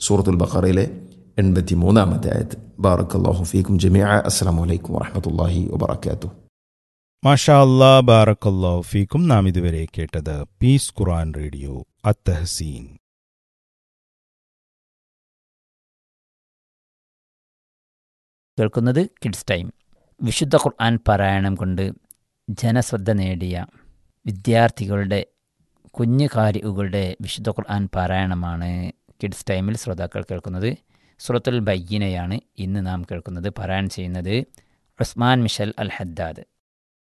സൂറത്തുൽ ബഖറയിലെ എൺപത്തി മൂന്നാമത്തെ ആയത്ത് ബാറക് അള്ളാഹു ഫീക്കും ജമിയ അസ്സാം വലൈക്കും വറഹമത്തല്ലാഹി വബർക്കാത്തു മാഷാ അല്ലാ ബാറക്കല്ലാ ഫീക്കും നാം ഇതുവരെ കേട്ടത് പീസ് ഖുറാൻ റേഡിയോ അത്തഹസീൻ കേൾക്കുന്നത് കിഡ്സ് ടൈം വിശുദ്ധ ഖുർആൻ പാരായണം കൊണ്ട് ജനശ്രദ്ധ നേടിയ വിദ്യാർത്ഥികളുടെ കുഞ്ഞു കാരികളുടെ വിശുദ്ധ ഖുർആൻ പാരായണമാണ് കിഡ്സ് ടൈമിൽ ശ്രോതാക്കൾ കേൾക്കുന്നത് സുറത്തുൽ ബയ്യനയാണ് ഇന്ന് നാം കേൾക്കുന്നത് പാരായണം ചെയ്യുന്നത് ഉസ്മാൻ മിഷൽ അൽ ഹദ്ദാദ്